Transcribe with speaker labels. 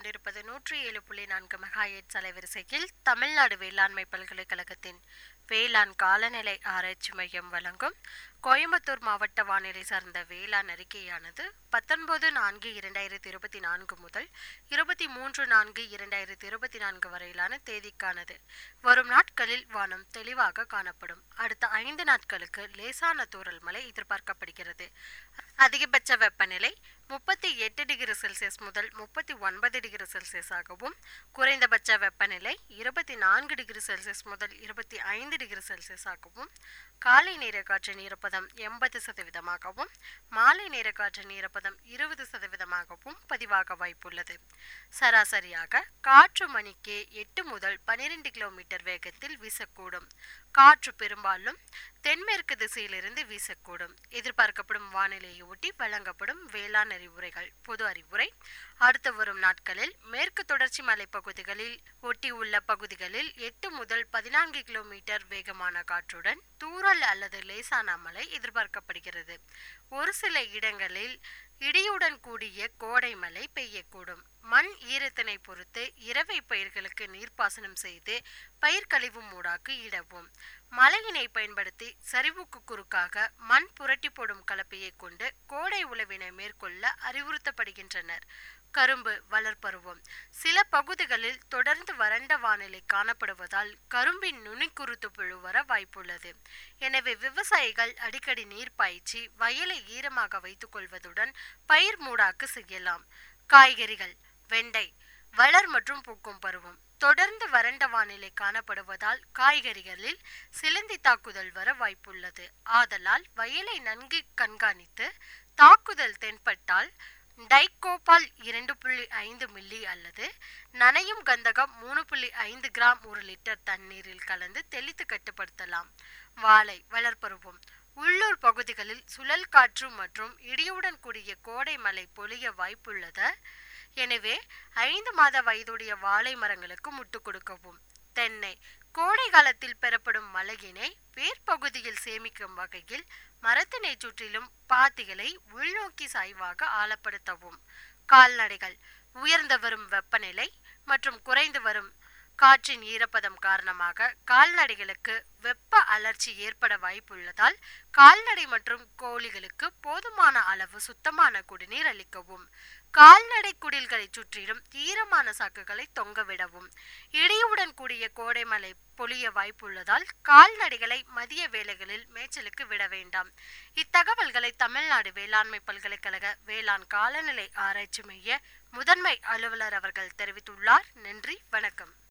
Speaker 1: கொண்டிருப்பது நூற்றி ஏழு புள்ளி நான்கு மெகாஹெட்ஸ் அலைவரிசையில் தமிழ்நாடு வேளாண்மை பல்கலைக்கழகத்தின் வேளாண் காலநிலை ஆராய்ச்சி மையம் வழங்கும் கோயம்புத்தூர் மாவட்ட வானிலை சார்ந்த வேளாண் அறிக்கையானது பத்தொன்பது நான்கு இரண்டாயிரத்தி இருபத்தி நான்கு முதல் இருபத்தி மூன்று நான்கு இரண்டாயிரத்தி இருபத்தி நான்கு வரையிலான தேதிக்கானது வரும் நாட்களில் வானம் தெளிவாக காணப்படும் அடுத்த ஐந்து நாட்களுக்கு லேசான தூறல் மழை எதிர்பார்க்கப்படுகிறது அதிகபட்ச வெப்பநிலை முப்பத்தி எட்டு டிகிரி செல்சியஸ் முதல் முப்பத்தி ஒன்பது டிகிரி செல்சியஸாகவும் குறைந்தபட்ச வெப்பநிலை இருபத்தி நான்கு டிகிரி செல்சியஸ் முதல் இருபத்தி ஐந்து டிகிரி செல்சியஸாகவும் காலை நேர காற்றின் ஈரப்பதம் எண்பது சதவீதமாகவும் மாலை நேர காற்றின் ஈரப்பதம் இருபது சதவீதமாகவும் பதிவாக வாய்ப்புள்ளது சராசரியாக காற்று மணிக்கு எட்டு முதல் பனிரெண்டு கிலோமீட்டர் வேகத்தில் வீசக்கூடும் காற்று பெரும்பாலும் தென்மேற்கு திசையிலிருந்து வீசக்கூடும் எதிர்பார்க்கப்படும் வானிலையை ஒட்டி வழங்கப்படும் வேளாண் அறிவுரைகள் பொது அறிவுரை அடுத்து வரும் நாட்களில் மேற்கு தொடர்ச்சி மலைப்பகுதிகளில் ஒட்டியுள்ள பகுதிகளில் எட்டு முதல் பதினான்கு கிலோமீட்டர் வேகமான காற்றுடன் தூறல் அல்லது லேசான மழை எதிர்பார்க்கப்படுகிறது ஒரு சில இடங்களில் இடியுடன் கூடிய கோடை மழை பெய்யக்கூடும் மண் ஈரத்தினை பொறுத்து இரவை பயிர்களுக்கு நீர்ப்பாசனம் செய்து பயிர் கழிவு மூடாக்கு இடவும் மழையினை பயன்படுத்தி சரிவுக்கு குறுக்காக மண் புரட்டி போடும் கலப்பையை கொண்டு கோடை உழவினை மேற்கொள்ள அறிவுறுத்தப்படுகின்றனர் கரும்பு வளர்ப்பருவம் சில பகுதிகளில் தொடர்ந்து வறண்ட வானிலை காணப்படுவதால் கரும்பின் நுனிக்குருத்து புழு வர வாய்ப்புள்ளது எனவே விவசாயிகள் அடிக்கடி நீர் பாய்ச்சி வயலை ஈரமாக வைத்துக் கொள்வதுடன் பயிர் மூடாக்கு செய்யலாம் காய்கறிகள் வெண்டை வளர் மற்றும் பூக்கும் பருவம் தொடர்ந்து வறண்ட வானிலை காணப்படுவதால் காய்கறிகளில் சிலந்தி தாக்குதல் வர வாய்ப்புள்ளது ஆதலால் வயலை நன்கு கண்காணித்து தாக்குதல் தென்பட்டால் டைகோபால் இரண்டு புள்ளி ஐந்து மில்லி அல்லது நனையும் கந்தகம் மூணு புள்ளி ஐந்து கிராம் ஒரு லிட்டர் தண்ணீரில் கலந்து தெளித்து கட்டுப்படுத்தலாம் வாழை வளர்ப்பருவம் உள்ளூர் பகுதிகளில் சுழல் காற்று மற்றும் இடியுடன் கூடிய கோடை மழை பொழிய வாய்ப்புள்ளது எனவே ஐந்து மாத வயதுடைய வாழை மரங்களுக்கு முட்டு கொடுக்கவும் தென்னை கோடை காலத்தில் பெறப்படும் மழையினை வேர்பகுதியில் சேமிக்கும் வகையில் மரத்தினை சுற்றிலும் பாத்திகளை உள்நோக்கி சாய்வாக ஆழப்படுத்தவும் கால்நடைகள் உயர்ந்து வரும் வெப்பநிலை மற்றும் குறைந்து வரும் காற்றின் ஈரப்பதம் காரணமாக கால்நடைகளுக்கு வெப்ப அலர்ச்சி ஏற்பட வாய்ப்புள்ளதால் கால்நடை மற்றும் கோழிகளுக்கு போதுமான அளவு சுத்தமான குடிநீர் அளிக்கவும் கால்நடை குடில்களை சுற்றிலும் ஈரமான சாக்குகளை தொங்கவிடவும் இடியுடன் கூடிய கோடை மழை பொழிய வாய்ப்புள்ளதால் கால்நடைகளை மதிய வேளைகளில் மேய்ச்சலுக்கு விட வேண்டாம் இத்தகவல்களை தமிழ்நாடு வேளாண்மை பல்கலைக்கழக வேளாண் காலநிலை ஆராய்ச்சி மைய முதன்மை அலுவலர் அவர்கள் தெரிவித்துள்ளார் நன்றி வணக்கம்